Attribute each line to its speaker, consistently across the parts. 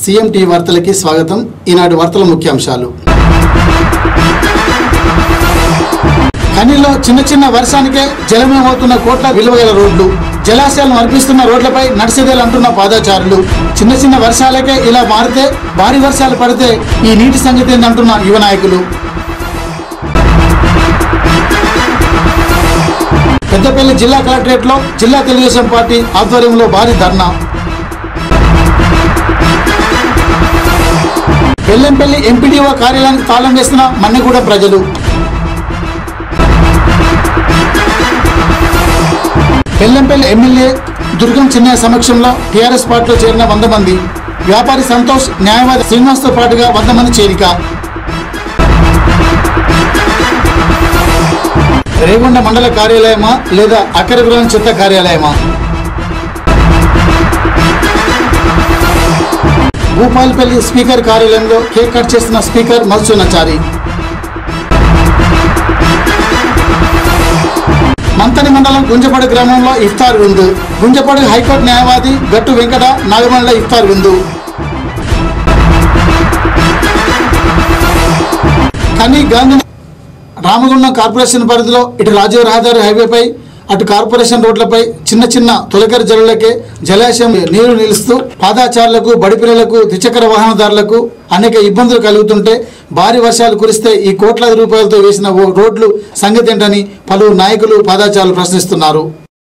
Speaker 1: CM TV వార్తలకి స్వాగతం ఈనాటి వార్తల ముఖ్యాంశాలు కనిలో చిన్న చిన్న వర్షానికే జలమయమవుతున్న కోట్ల విలువగల రోడ్లు జలాశయాలను అర్పిస్తున్న రోడ్లపై నడిసేదేలు అంటున్న పాదాచారులు చిన్న చిన్న వర్షాలకే ఇలా మారితే భారీ వర్షాలు పడితే ఈ నీటి సంగతి ఏందంటున్న యువ నాయకులు పెద్దపల్లి జిల్లా కలెక్టరేట్లో జిల్లా తెలుగుదేశం పార్టీ ఆధ్వర్యంలో భారీ ధర్నా బెల్లంపల్లి ఎంపీడీఓ కార్యాలయానికి తాళం వేసిన మన్నెగూడ ప్రజలు బెల్లంపల్లి ఎమ్మెల్యే దుర్గం చిన్నయ్య సమక్షంలో టీఆర్ఎస్ పార్టీలో చేరిన వంద మంది వ్యాపారి సంతోష్ న్యాయవాది శ్రీనివాస్తో పాటుగా వంద మంది చేరిక రేగొండ మండల కార్యాలయమా లేదా అక్కరగురం చెత్త కార్యాలయమా భూపాల్పల్లి స్పీకర్ కార్యాలయంలో కేక్ కట్ చేసిన స్పీకర్ మధుసూనాచారి మంతని మండలం గుంజపాడు గ్రామంలో ఇఫ్తార్ విందు గుంజపాడు హైకోర్టు న్యాయవాది గట్టు వెంకట నాగమండల ఇఫ్తార్ విందు కానీ గాంధీ రామగుండం కార్పొరేషన్ పరిధిలో ఇటు రాజీవ్ రహదారి హైవేపై అటు కార్పొరేషన్ రోడ్లపై చిన్న చిన్న తొలకరి జలులకే జలాశయం నీరు నిలుస్తూ పాదాచారులకు బడిపిల్లలకు ద్విచక్ర వాహనదారులకు అనేక ఇబ్బందులు కలుగుతుంటే భారీ వర్షాలు కురిస్తే ఈ కోట్లాది రూపాయలతో వేసిన ఓ రోడ్లు సంగతి ఏంటని పలువురు నాయకులు పాదాచారులు ప్రశ్నిస్తున్నారు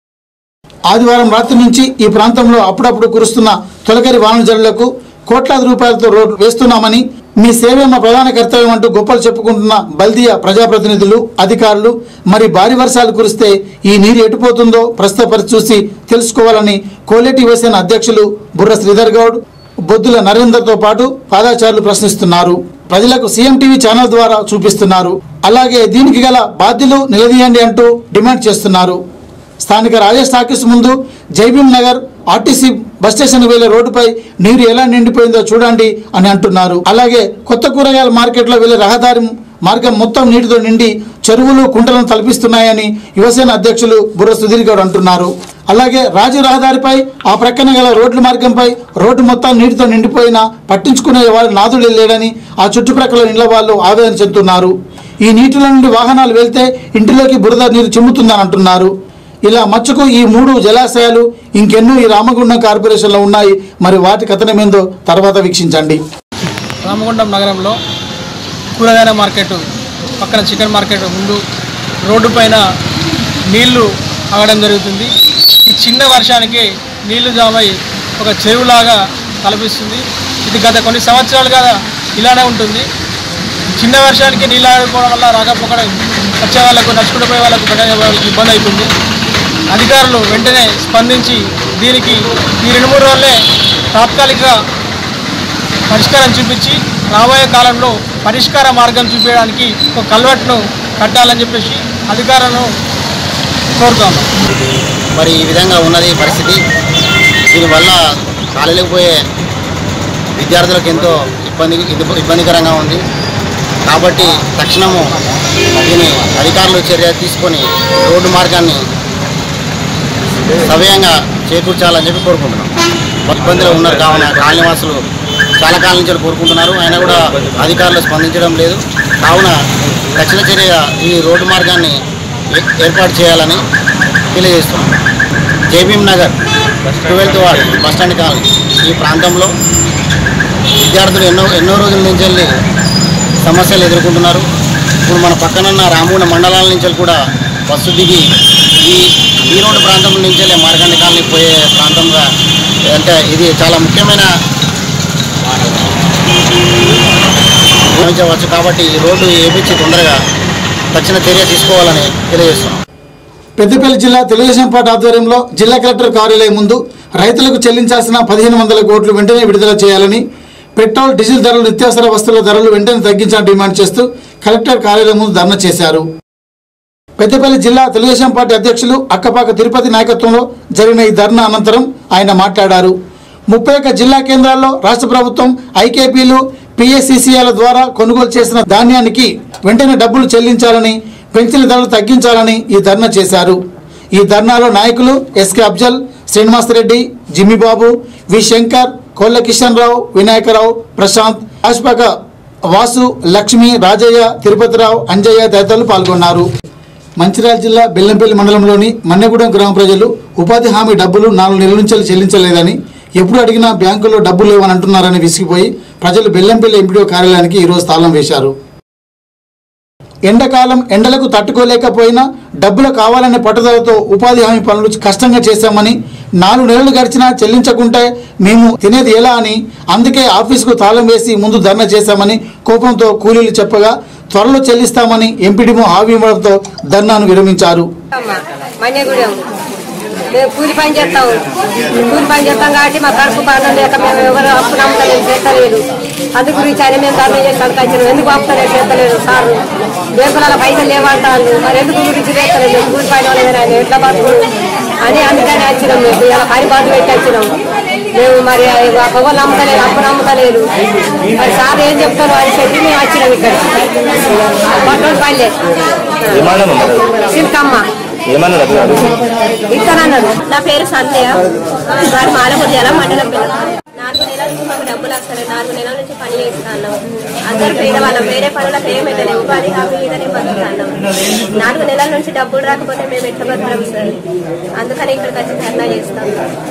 Speaker 1: ఆదివారం రాత్రి నుంచి ఈ ప్రాంతంలో అప్పుడప్పుడు కురుస్తున్న తొలకరి వాహన జల్లులకు కోట్లాది రూపాయలతో రోడ్లు వేస్తున్నామని మీ సేవే మా ప్రధాన కర్తవ్యం అంటూ గొప్పలు చెప్పుకుంటున్న బల్దియా ప్రజాప్రతినిధులు అధికారులు మరి భారీ వర్షాలు కురిస్తే ఈ నీరు ఎటుపోతుందో ప్రస్తుత పరిస్థితి చూసి తెలుసుకోవాలని కోలేటి యువసేన అధ్యక్షులు బుర్ర శ్రీధర్ గౌడ్ బొద్దుల నరేందర్తో పాటు పాదాచారులు ప్రశ్నిస్తున్నారు ప్రజలకు సీఎం టీవీ ఛానల్ ద్వారా చూపిస్తున్నారు అలాగే దీనికి గల బాధ్యులు నిలదీయండి అంటూ డిమాండ్ చేస్తున్నారు స్థానిక రాజేష్ టాకీస్ ముందు Jai Bhim Nagar RTC bus station వెళ్లే రోడ్డుపై నీరు ఎలా నిండిపోయిందో చూడండి అని అంటున్నారు అలాగే కొత్త కూరగాయల మార్కెట్లో వెళ్లే రహదారి మార్గం మొత్తం నీటితో నిండి చెరువులు కుంటలను తలపిస్తున్నాయని యువసేన అధ్యక్షులు బుర్ర సుధీర్ గౌడ్ అంటున్నారు అలాగే రాజు రహదారిపై ఆ ప్రక్కన గల రోడ్ల మార్గంపై రోడ్డు మొత్తం నీటితో నిండిపోయినా పట్టించుకునే వాళ్ళు నాదుడు లేడని ఆ చుట్టుప్రక్కల ఇళ్ల వాళ్ళు ఆవేదన చెందుతున్నారు ఈ నీటిలో నుండి వాహనాలు వెళ్తే ఇంటిలోకి బురద నీరు చిమ్ముతుందని అంటున్నారు ఇలా మచ్చకు ఈ మూడు జలాశయాలు ఇంకెన్నో ఈ రామగుండం కార్పొరేషన్లో ఉన్నాయి మరి వాటి కథనమేందో తర్వాత వీక్షించండి
Speaker 2: రామగుండం నగరంలో కూరగాయల మార్కెట్ పక్కన చికెన్ మార్కెట్ ముందు రోడ్డు పైన నీళ్లు ఆగడం జరుగుతుంది ఈ చిన్న వర్షానికి నీళ్లు జామై ఒక చెరువులాగా కనిపిస్తుంది ఇది గత కొన్ని సంవత్సరాలుగా ఇలానే ఉంటుంది చిన్న వర్షానికి నీళ్ళు ఆడుకోవడం వల్ల రాకపోకడం వచ్చే వాళ్ళకు నడుచుకుంటూ పోయే వాళ్ళకు పడే వాళ్ళకి ఇబ్బంది అవుతుంది అధికారులు వెంటనే స్పందించి దీనికి ఈ రెండు మూడు రోజులే తాత్కాలిక పరిష్కారం చూపించి రాబోయే కాలంలో పరిష్కార మార్గం చూపించడానికి ఒక కల్వెట్ను కట్టాలని చెప్పేసి అధికారులను కోరుతాము
Speaker 3: మరి ఈ విధంగా ఉన్నది పరిస్థితి దీనివల్ల కాలేజీకి పోయే విద్యార్థులకు ఎంతో ఇబ్బంది ఇది- ఇబ్బందికరంగా ఉంది కాబట్టి తక్షణము దీని అధికారులు చర్య తీసుకొని రోడ్డు మార్గాన్ని సవ్యంగా చేకూర్చాలని చెప్పి కోరుకుంటున్నాం ఇబ్బందులు ఉన్నారు కావున కాలనివాసులు చాలా కాలం నుంచి కోరుకుంటున్నారు అయినా కూడా అధికారులు స్పందించడం లేదు కావున తక్షణ చర్య ఈ రోడ్డు మార్గాన్ని ఏ- ఏర్పాటు చేయాలని తెలియజేస్తున్నాం JBM Nagar twelfth ward bus stand colony ఈ ప్రాంతంలో విద్యార్థులు ఎన్నో ఎన్నో రోజుల నుంచి వెళ్ళి సమస్యలు ఎదుర్కొంటున్నారు ఇప్పుడు మన పక్కనున్న రామగుండ మండలాల నుంచి కూడా బస్సు దిగి ఈ ఈ రోడ్డు ప్రాంతం నుంచి వెళ్ళి మార్గండ కాలనీ పోయే ప్రాంతంగా అంటే ఇది చాలా ముఖ్యమైన భావించవచ్చు కాబట్టి ఈ రోడ్డు వేపించి తొందరగా తక్షణ చర్య తీసుకోవాలని తెలియజేస్తున్నాం
Speaker 1: పెద్దపల్లి జిల్లా తెలుగుదేశం పార్టీ ఆధ్వర్యంలో జిల్లా కలెక్టర్ కార్యాలయం ముందు రైతులకు చెల్లించాల్సిన పదిహేను వందల కోట్లు వెంటనే విడుదల చేయాలని పెట్రోల్ డీజిల్ ధరలు నిత్యావసర వస్తువుల ధరలు వెంటనే తగ్గించాలని డిమాండ్ చేస్తూ కలెక్టర్ కార్యాలయం ముందు ధర్నా చేశారు పెద్దపల్లి జిల్లా తెలుగుదేశం పార్టీ అధ్యక్షులు అక్కపాక తిరుపతి నాయకత్వంలో జరిగిన ఈ ధర్నా అనంతరం ఆయన మాట్లాడారు ముప్పై ఒక్క జిల్లా కేంద్రాల్లో రాష్ట్ర ప్రభుత్వం ఐకేపీలు పిఎస్సిసిఐల ద్వారా కొనుగోలు చేసిన ధాన్యానికి వెంటనే డబ్బులు చెల్లించాలని పెంచిన ధరలు తగ్గించాలని ఈ ధర్నా చేశారు ఈ ధర్నాలో నాయకులు ఎస్కే అఫ్జల్ శ్రీనివాసరెడ్డి జిమ్మిబాబు వి శంకర్ కోళ్ళ కిషన్ రావు వినాయకరావు ప్రశాంత్ ఆస్పక వాసు లక్ష్మి రాజయ్య తిరుపతిరావు అంజయ్య తదితరులు పాల్గొన్నారు మంచిర్యాల జిల్లా బెల్లంపల్లి మండలంలోని మన్నెగూడెం గ్రామ ప్రజలు ఉపాధి హామీ డబ్బులు నాలుగు నెలల నుంచి చెల్లించలేదని ఎప్పుడు అడిగినా బ్యాంకులో డబ్బులు లేవని అంటున్నారని విసిగిపోయి ప్రజలు బెల్లంపల్లి ఎంపీడీఓ కార్యాలయానికి ఈరోజు తాళం వేశారు ఎండాకాలం ఎండలకు తట్టుకోలేకపోయినా డబ్బులు కావాలనే పట్టుదలతో ఉపాధి హామీ పనులు కష్టంగా చేశామని నాలుగు నెలలు గడిచినా చెల్లించకుంటే మేము తినేది ఎలా అని అందుకే ఆఫీసుకు తాళం వేసి ముందు ధర్నా చేశామని కోపంతో కూలీలు చెప్పగా త్వరలో చెల్లిస్తామని ఎంపీడీమో హామీ ఇవ్వడంతో ధర్నాను విరమించారు
Speaker 4: మన్యగూడెం మేము కూలి పని చేస్తాం కూలి పని చేస్తాం కాబట్టి మా కడుపు పనులు లేక మేము ఎవరు అప్పు నమ్మకం చేస్తలేదు అందు గురించి ఆయన మేము ధర్మం చేస్తానికి వచ్చినాం ఎందుకు ఆపుతలేదు చేస్తలేదు సార్ బ్యాంకులలో పైసలు లేవంటారు మరి ఎందుకు గురించి చేస్తలేదు కూలి పని వాళ్ళని ఆయన ఎట్లా బతుకుడు అని అందుకని వచ్చినాం మేము ఇలా పని బాధ పెట్టి వచ్చినాం మేము మరి పొగలు నమ్మతలేదు అప్పు నమ్మతలేదు మరి సార్ ఏం చెప్తారు అని చెప్పి మేము వచ్చినాం ఇక్కడ పట్టణం పల్లె సిల్కమ్మ ఇస్తానన్నాడు
Speaker 5: నా పేరు సంధ్య వారి మాలకొద్యాల మండలం పిల్ల నాలుగు నెలల నుంచి మాకు డబ్బులు వస్తలేదు నాలుగు నెలల నుంచి పని చేస్తున్నాం అందరూ పేదవాళ్ళం వేరే పనులకు ఏం పెట్టలేదు ఉపాధి హామీ మీదనే బతుకుతున్నాం నాలుగు నెలల నుంచి డబ్బులు రాకపోతే మేము ఎట్లా బతకడం సార్ అందుకని ఇక్కడికి వచ్చి ధర్నా చేస్తాం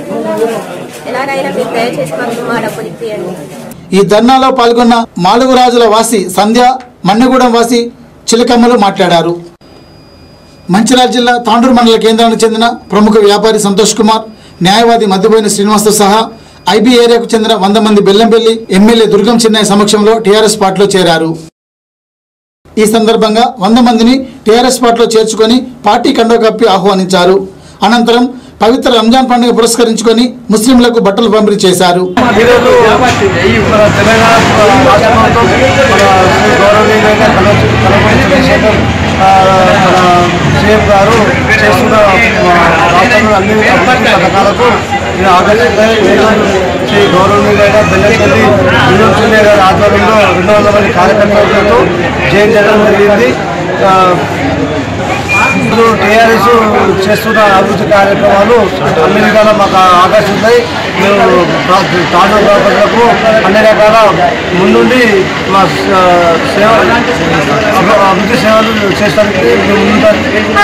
Speaker 5: ఎలాగైనా మీరు దయచేసి మాకు మా డబ్బులు ఇప్పియండి
Speaker 1: ఈ ధర్నాలో పాల్గొన్న మాలుగు రాజుల వాసి సంధ్య మన్నెగూడెం వాసి చిలకమ్మలు మాట్లాడారు మంచిర్యాల జిల్లా తాండూరు మండల కేంద్రానికి చెందిన ప్రముఖ వ్యాపారి సంతోష్ కుమార్ న్యాయవాది మధ్యపోయిన శ్రీనివాస్తో సహా ఐబీ ఏరియాకు చెందిన వంద మంది బెల్లంపల్లి ఎమ్మెల్యే దుర్గం చిన్నయ్య సమక్షంలో టీఆర్ఎస్ పార్టీలో చేరారు ఈ సందర్భంగా వంద మందిని టీఆర్ఎస్ పార్టీలో చేర్చుకొని పార్టీ కండవ కప్పి ఆహ్వానించారు అనంతరం పవిత్ర రంజాన్ పండుగ పురస్కరించుకొని ముస్లింలకు బట్టలు పంపిణీ చేశారు
Speaker 6: ఈరోజు మన తెలంగాణ రాష్ట్రంలో మన శ్రీ గౌరవనీయులైన కలవ- కలవకుర్తి చంద్రశేఖర్ ఆ, మన సీఎం గారు చేస్తున్న ఆ, రాష్ట్రంలో అన్ని అభివృద్ధి పథకాలకు నేను ఆకర్షితులై నేను శ్రీ గౌరవనీయులైన బెల్లంపల్లి వినోద్ గారి ఆధ్వర్యంలో రెండు వందల మంది కార్యకర్తలతో జైన్ చేయడం జరిగింది ఆ, ఇప్పుడు టీఆర్ఎస్ చేస్తున్న అభివృద్ధి కార్యక్రమాలు అన్ని విధాలా మాకు ఆకర్షిస్తాయి మేము తాండవ ప్రజలకు అన్ని రకాల ముందుండి మా స- సేవ అభి- అభివృద్ధి సేవలు చేస్తానికి మేము ముందుంటాం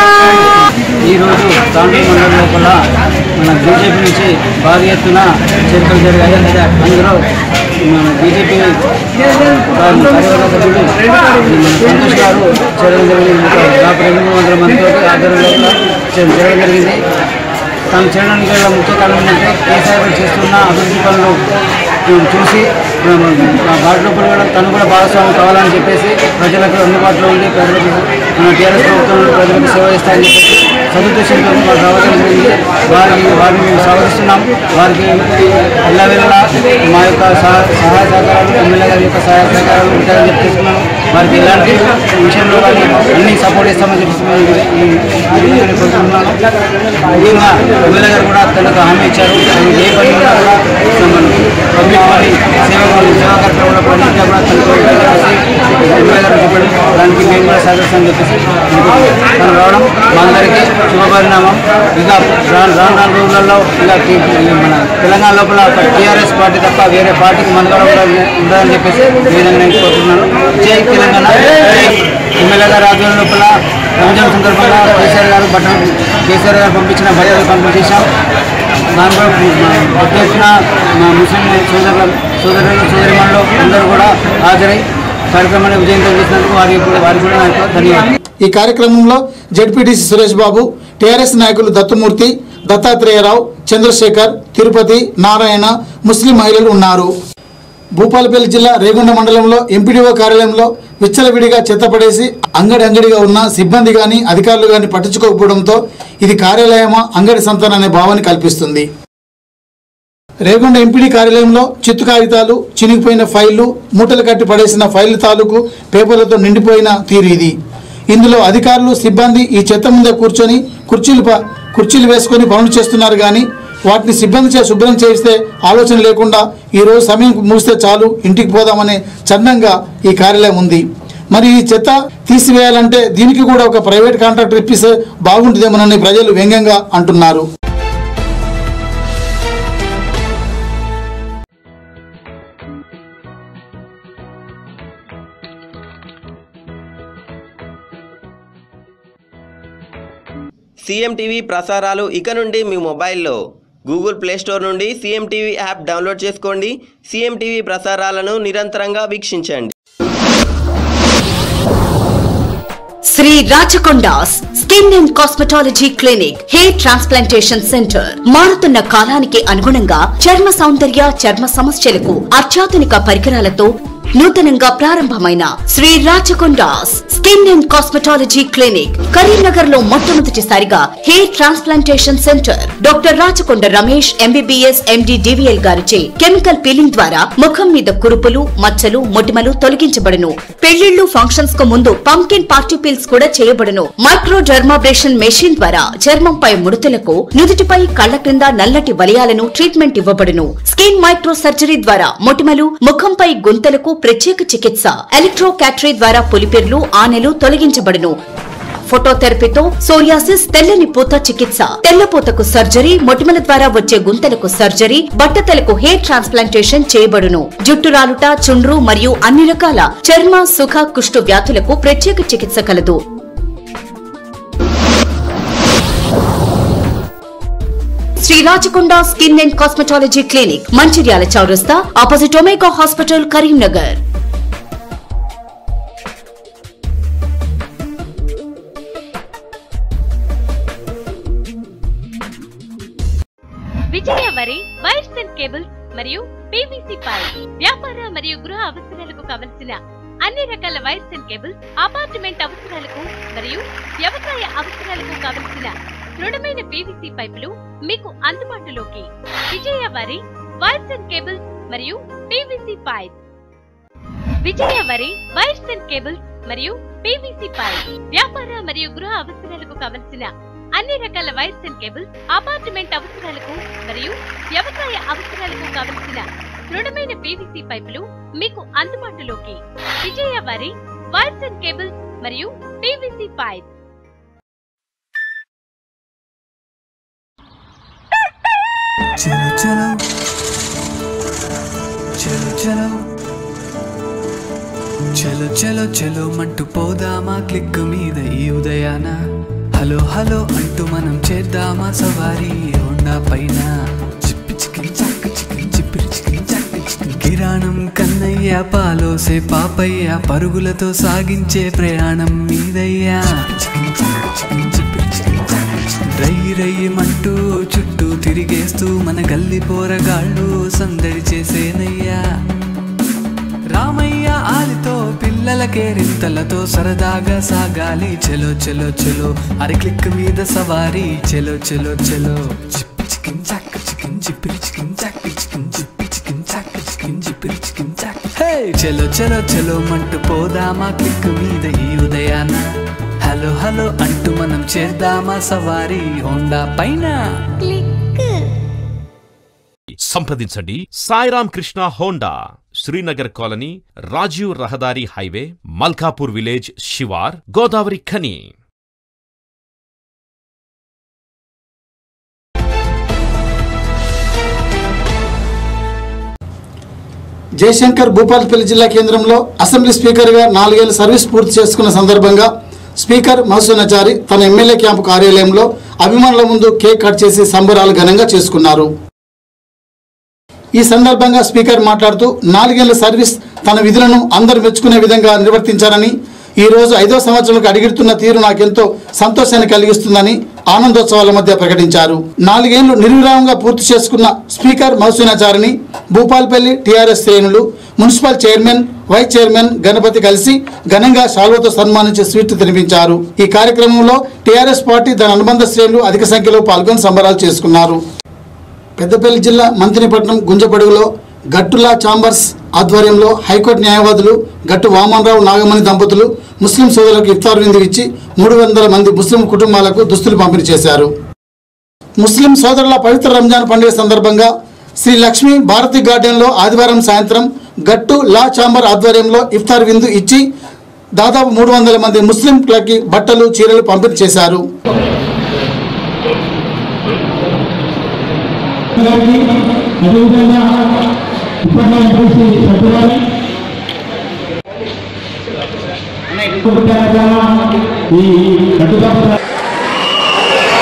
Speaker 7: ఈరోజు తాండూరు మండలం లోపల మన బీజేపీ నుంచి భారీ ఎత్తున చేరికలు జరిగాయి అందులో మన బీజేపీ కార్యవర్గ సభ్యులు మన సంతోష్ గారు చేరడం జరిగింది దాదాపు రెండు వందల మందితో ఆధ్వర్యంలో చే- జరగడం జరిగింది తాను చేయడానికి గల ముఖ్య కారణం ఏంటంటే కేసీఆర్ గారు చేస్తున్న అభివృద్ధి పనులు ఉమ్, చూసి ఉమ్, ఆ వాటిలో కూడా తను కూడా భాగస్వామ్యం కావాలని చెప్పేసి ప్రజలకు అందుబాటులో ఉండి ప్రజలకు మన టీఆర్ఎస్ ప్రభుత్వంలో ప్రజలకు సేవ చేస్తారని చెప్పేసి సదుద్దేశంతో మాకు రావడం జరిగింది వారికి వారిని మేము స్వాగతిస్తున్నాం వారికి ఎలా వెళ్ళా మా యొక్క సహ- సహాయ సహకారాలు ఎమ్మెల్యే గారి యొక్క సహాయ సహకారాలు ఉంటాయని చెప్పేస్తున్నాం వారికి ఎలాంటి విషయంలో కానీ అన్ని సపోర్ట్ చేస్తామని చెప్పేసి మేము ఈ- ఈ- ఈ విధంగా కోరుకుంటున్నాను ముఖ్యంగా ఎమ్మెల్యే గారు కూడా తనకు హామీ ఇచ్చారు తను ఏ పని ఉన్నా కూడా మన పబ్లిక్ పని సేవ పని సేవా కార్యక్రమంలో పని ఇంకా కూడా తనకు ఎమ్మెల్యే గారు చెప్పాడు దానికి మేము కూడా సహకరిస్తామని చెప్పేసి తను రావడం మా అందరికీ శుభపరిణామం ఇక రాను రాను రాను రోజులలో ఇలా టీ- మన తెలంగాణ లోపల ఒక టీఆర్ఎస్ పార్టీ తప్ప వేరే పార్టీకి మనుగడ ఉండదని ఉండదని చెప్పేసి ఈ విధంగా నేను కోరుతున్నాను జై తెలంగాణ జై ఎమ్మెల్యే గారి ఆధ్వర్యం లోపల రంజాన్ సందర్భంగా కేసీఆర్ గారు బట్టలు కేసీఆర్ గారు పంపించిన బట్టలు పంపిణీ చేశాం దాంట్లో మా పెద్ద ఎత్తున మా ముస్లిం సోదరుల సోదరులు సోదరిమణులు అందరూ కూడా హాజరై కార్యక్రమాన్ని విజయవంతం చేసినందుకు వారికి కూడా వారికి కూడా నా యొక్క ధన్యవాదాలు
Speaker 1: ఈ కార్యక్రమంలో జడ్పీటీసీ సురేష్ బాబు టీఆర్ఎస్ నాయకులు దత్తుమూర్తి దత్తాత్రేయరావు చంద్రశేఖర్ తిరుపతి నారాయణ ముస్లిం మహిళలు ఉన్నారు భూపాలపల్లి జిల్లా రేగొండ మండలంలో ఎంపీడీఓ కార్యాలయంలో విచ్చలవిడిగా చెత్తపడేసి అంగడి అంగడిగా ఉన్న సిబ్బంది కానీ అధికారులు కానీ పట్టించుకోకపోవడంతో ఇది కార్యాలయమా అంగడి సంతానం అనే భావాన్ని కల్పిస్తుంది రేగొండ ఎంపీడీ కార్యాలయంలో చిత్తు కాగితాలు చినిగిపోయిన ఫైళ్లు మూటలు కట్టి పడేసిన ఫైళ్ల తాలూకు పేపర్లతో నిండిపోయిన తీరు ఇది ఇందులో అధికారులు సిబ్బంది ఈ చెత్త మీద కూర్చొని కుర్చీలు ప- కుర్చీలు వేసుకొని పనులు చేస్తున్నారు కానీ వాటిని సిబ్బంది చే శుభ్రం చేస్తే ఆలోచన లేకుండా ఈ రోజు సమయం మూస్తే చాలు ఇంటికి పోదామనే చందంగా ఈ కార్యాలయం ఉంది మరి ఈ చెత్త తీసివేయాలంటే దీనికి కూడా ఒక ప్రైవేట్ కాంట్రాక్టర్ ఇప్పిస్తే బాగుంటుందేమోనని ప్రజలు వ్యంగ్యంగా అంటున్నారు
Speaker 8: సీఎం టీవీ ప్రసారాలు ఇక నుండి మీ మొబైల్లో గూగుల్ ప్లే స్టోర్ నుండి సీఎం టీవీ యాప్ డౌన్లోడ్ చేసుకోండి సీఎం టీవీ ప్రసారాలను నిరంతరంగా వీక్షించండి
Speaker 9: Shri Rachakondas skin and cosmetology clinic hair transplantation centre మారుతున్న కాలానికి అనుగుణంగా చర్మ సౌందర్య చర్మ సమస్యలకు అత్యాధునిక పరికరాలతో నూతనంగా ప్రారంభమైన Shri Rachakondas skin and cosmetology clinic Karimnagar లో మొట్టమొదటిసారిగా hair transplantation centre doctor Rachakonda Ramesh MBBS MD DVL గారిచే కెమికల్ పీలింగ్ ద్వారా ముఖం మీద కురుపులు మచ్చలు మొటిమలు తొలగించబడును పెళ్లిళ్లు ఫంక్షన్స్ కు ముందు పంకిన్ పార్టీ పీల్స్ కూడా చేయబడును మైక్రో డర్మాబ్రేషన్ మెషిన్ ద్వారా చర్మంపై ముడతలకు నుదుటిపై కళ్ల క్రింద నల్లటి వలయాలను ట్రీట్మెంట్ ఇవ్వబడును స్కిన్ మైక్రో సర్జరీ ద్వారా మొటిమలు ముఖంపై గుంతలకు ప్రత్యేక చికిత్స ఎలక్ట్రో క్యాటరీ ద్వారా పులిపిర్లు ఆనెలు తొలగించబడును ఫోటోథెరపీతో సోరియాసిస్ తెల్లని పూత చికిత్స తెల్లపూతకు సర్జరీ మొటిమల ద్వారా వచ్చే గుంతలకు సర్జరీ బట్టతలకు హెయిర్ ట్రాన్స్ప్లాంటేషన్ చేయబడును జుట్టు రాలుట చుండ్రు మరియు అన్ని రకాల చర్మ సుఖ కుష్టు వ్యాధులకు ప్రత్యేక చికిత్స కలదు Shri Rachakonda skin and cosmetology clinic Mancherial చౌరస్తా opposite Omega hospital Karimnagar
Speaker 10: Vijaya Vari wires and cables మరియు పీవీసీ పైప్ వ్యాపార మరియు గృహ అవసరాలకు కావలసిన అన్ని రకాల వైర్స్ అండ్ కేబుల్స్ అపార్ట్మెంట్ అవసరాలకు మరియు వ్యవసాయ అవసరాలకు కావలసిన దృఢమైన పీవీసీ పైపులు మీకు అందుబాటులోకి Vijaya Vari wires and cables మరియు PVC pipe Vijaya Vari wires and cables మరియు పీవీసీ పైప్ వ్యాపార మరియు గృహ అవసరాలకు కావలసిన అన్ని రకాల వైర్స్ అండ్ కేబుల్స్ అపార్ట్మెంట్ అవసరాలకు మరియు వ్యవసాయ అవసరాలకు కావలసిన దృఢమైన పీవీసీ పైపులు మీకు అందుబాటులోకి Vijaya Vari wires and cables మరియు పీవీసీ పైప్
Speaker 11: చలో చలో చలో చలో చలో చలో చలో మంటూ పోదామా క్లిక్ మీద ఈ ఉదయాన హలో హలో అంటూ మనం చేద్దామా సవారీ హోండా పైన చిప్పి చికిన్ చాక్ చికిన్ చిప్పిరి చికిన్ చాక్ చికిన్ కిరాణం కన్నయ్య పాలోసే పాపయ్య పరుగులతో సాగించే ప్రయాణం మీదయ్యా చికిన్ చాక్ చికిన్ చిప్పిరి చికిన్ చాక్ చికిన్ రై రయ్యమంటూ చుట్టూ తిరిగేస్తూ మన గల్లి పోరగాళ్ళు సందడి చేసేనయ్యా రామయ్య ఆలితో పిల్లలకే రింతలతో సరదాగా సాగాలి చెలో చెలో చెలో అరి క్లిక్ మీద సవారీ చెలో చెలో చెలో చిప్పి చికిన్ చాక్ చికిన్ చిప్పిరి చికిన్ చాక్ చికిన్ చిప్పి చికిన్ చాక్ చికిన్ చిప్పిరి చికిన్ చాక్ హే చెలో చెలో చెలో మంటూ పోదామా క్లిక్ మీద ఈ ఉదయాన హలో హలో అంటూ మనం చేద్దామా సవారీ హోండా పైన
Speaker 12: సంప్రదించండి సాయిరామ్ కృష్ణ హోండా శ్రీనగర్ కాలనీ రాజీవ్ రహదారి హైవే మల్కాపూర్ విలేజ్ శివార్ గోదావరి ఖని
Speaker 1: జయశంకర్ భూపాలపల్లి జిల్లా కేంద్రంలో అసెంబ్లీ స్పీకర్గా నాలుగేళ్ల సర్వీస్ పూర్తి చేసుకున్న సందర్భంగా స్పీకర్ మహసూనాచారి తన ఎమ్మెల్యే క్యాంపు కార్యాలయంలో అభిమానుల ముందు కేక్ కట్ చేసి సంబరాలు ఘనంగా చేసుకున్నారు ఈ సందర్భంగా స్పీకర్ మాట్లాడుతూ నాలుగేళ్ల సర్వీస్ తన విధులను అందరూ మెచ్చుకునే విధంగా నిర్వర్తించారని ఈ రోజు ఐదో సంవత్సరంలో అడిగిస్తున్న తీరు నాకెంతో సంతోషాన్ని కలిగిస్తుందని ఆనందోత్సవాల మధ్య ప్రకటించారు నాలుగేళ్లు నిర్విరామంగా పూర్తి చేసుకున్న స్పీకర్ మహసూనాచారిని భూపాల్పల్లి టీఆర్ఎస్ శ్రేణులు municipal chairman vice chairman Ganapati కలిసి ఘనంగా శాల్వతో సన్మానించి స్వీట్ తినిపించారు ఈ కార్యక్రమంలో టీఆర్ఎస్ పార్టీ దాని అనుబంధ శ్రేణులు అధిక సంఖ్యలో పాల్గొని సంబరాలు చేసుకున్నారు పెద్దపల్లి జిల్లా మంత్రిపట్నం గుంజపడుగులో గట్టులా చాంబర్స్ ఆధ్వర్యంలో హైకోర్టు న్యాయవాదులు గట్టు వామన్రావు నాగమణి దంపతులు ముస్లిం సోదరులకు ఇఫ్తార్ విందు ఇచ్చి మూడు వందల మంది ముస్లిం కుటుంబాలకు దుస్తులు పంపిణీ చేశారు ముస్లిం సోదరుల పవిత్ర రంజాన్ పండుగ సందర్భంగా శ్రీ లక్ష్మీ భారతి గార్డెన్లో ఆదివారం సాయంత్రం గట్టు లా చాంబర్ ఆధ్వర్యంలో ఇఫ్తార్ విందు ఇచ్చి దాదాపు మూడు వందల మంది ముస్లింలకి బట్టలు చీరలు పంపిణీ చేశారు
Speaker 13: ఈ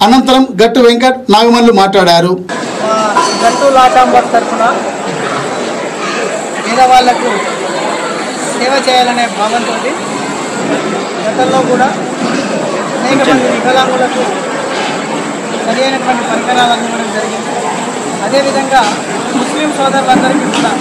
Speaker 1: అనంతరం గట్టు వెంకట్ నాగమల్లు మాట్లాడారు
Speaker 2: గట్టు లా చాంబర్ తరఫున పేదవాళ్లకు సేవ చేయాలనే భావంతో గతంలో కూడా అనేక మంది వికలాంగులకు సరైనటువంటి పరికరాలు అందించడం జరిగింది అదేవిధంగా ముస్లిం సోదరులందరికీ కూడా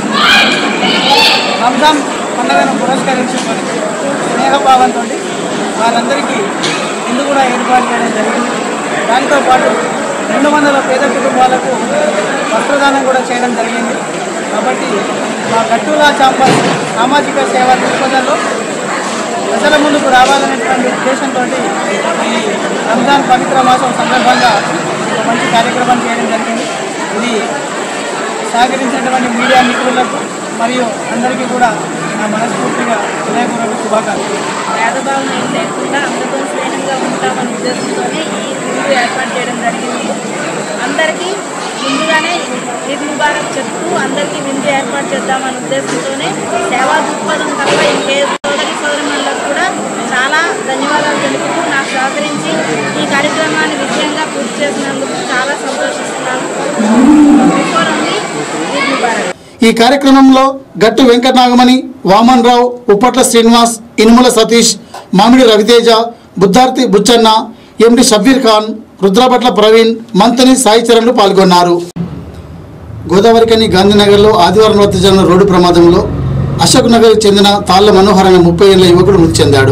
Speaker 2: రంజాన్ పండుగను పురస్కరించుకొని స్నేహభావంతో వారందరికీ ఇల్లు కూడా ఏర్పాటు చేయడం జరిగింది దాంతో పాటు రెండు వందల పేద కుటుంబాలకు వస్త్రదానం కూడా చేయడం జరిగింది కాబట్టి మా గట్టులా చాంబర్ సామాజిక సేవ దృక్పథంలో ప్రజల ముందుకు రావాలనేటువంటి ఉద్దేశంతో ఈ రంజాన్ పవిత్ర మాసం సందర్భంగా ఒక మంచి కార్యక్రమం చేయడం జరిగింది ఇది సహకరించినటువంటి మీడియా మిత్రులకు మరియు అందరికీ కూడా నా మనస్ఫూర్తిగా హృదయపూర్వక శుభాకాంక్షలు
Speaker 13: భేదభావం ఏం లేకుండా అందరితో స్నేహంగా ఉంటామనే ఉద్దేశంతోనే ఈ విందు ఏర్పాటు చేయడం జరిగింది అందరికీ ముందుగానే ఈద్ ముబారక్ చెప్తూ అందరికీ విందు ఏర్పాటు చేద్దామనే ఉద్దేశంతోనే సేవా దృక్పథం కల్లా ఇంకే సోదరి సోదరులకు కూడా చాలా ధన్యవాదాలు తెలుపుతూ నాకు సహకరించి ఈ కార్యక్రమాన్ని విజయంగా పూర్తి చేసినందుకు చాలా సంతోషిస్తున్నాను బిఫోర్ ఉంది ఈద్ ముబారక్
Speaker 1: ఈ కార్యక్రమంలో గట్టు వెంకటనాగమణి వామన్ రావు ఉప్పట్ల శ్రీనివాస్ ఇనుముల సతీష్ మామిడి రవితేజ బుద్ధార్తి బుచ్చన్న ఎండి షబ్బీర్ ఖాన్ రుద్రపట్ల ప్రవీణ్ మంతని సాయి చరణ్లు పాల్గొన్నారు గోదావరికని గాంధీనగర్లో ఆదివారం వద్ద జరిగిన రోడ్డు ప్రమాదంలో అశోక్ నగర్కు చెందిన తాళ్ల మనోహర్ అనే ముప్పై ఏళ్ల యువకుడు మృతి చెందాడు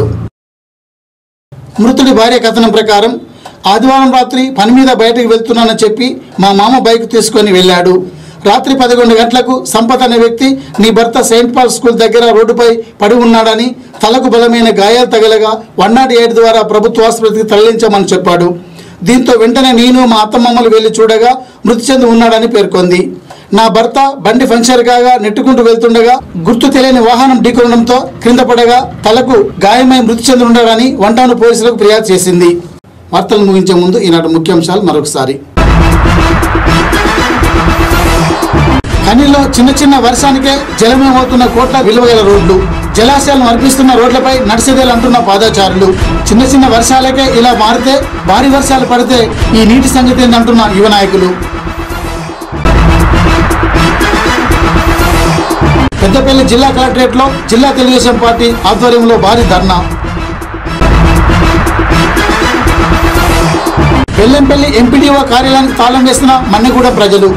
Speaker 1: మృతుడి భార్య కథనం ప్రకారం ఆదివారం రాత్రి పని మీద బయటకు వెళ్తున్నానని చెప్పి మా మామ బైక్ తీసుకొని వెళ్ళాడు రాత్రి పదకొండు గంటలకు సంపత్ అనే వ్యక్తి నీ భర్త సెయింట్ పాల్ స్కూల్ దగ్గర రోడ్డుపై పడి ఉన్నాడని తలకు బలమైన గాయాలు తగలగా వన్ నాట్ ఎయిట్ ద్వారా ప్రభుత్వ ఆసుపత్రికి తరలించామని చెప్పాడు దీంతో వెంటనే నేను మా అత్తమామలు వెళ్లి చూడగా మృతి చెంది ఉన్నాడని పేర్కొంది నా భర్త బండి ఫంక్షన్ కాగా నెట్టుకుంటూ వెళ్తుండగా గుర్తు తెలియని వాహనం ఢీకొనడంతో క్రింద పడగా తలకు గాయమై మృతి చెంది ఉన్నాడని వంటాను పోలీసులకు ఫిర్యాదు చేసింది వార్తలు ముగించే ముందు ఈనాటి ముఖ్యాంశాలు మరొకసారి ఖనిలో చిన్న చిన్న వర్షానికే జలమయమవుతున్న కోట్ల విలువగల రోడ్లు జలాశయాలను అర్పిస్తున్న రోడ్లపై నడిసేదేలు అంటున్న పాదాచారులు చిన్న చిన్న వర్షాలకే ఇలా మారితే భారీ వర్షాలు పడితే ఈ నీటి సంగతి ఏందంటున్న యువ నాయకులు పెద్దపల్లి జిల్లా కలెక్టరేట్లో జిల్లా తెలుగుదేశం పార్టీ ఆధ్వర్యంలో భారీ ధర్నా బెల్లంపల్లి ఎంపీడీఓ కార్యాలయానికి తాళం వేసిన మన్నెగూడ ప్రజలు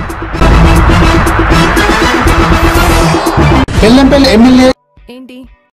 Speaker 1: బెల్లంపల్లి ఎమ్మెల్యే
Speaker 14: ఏంటి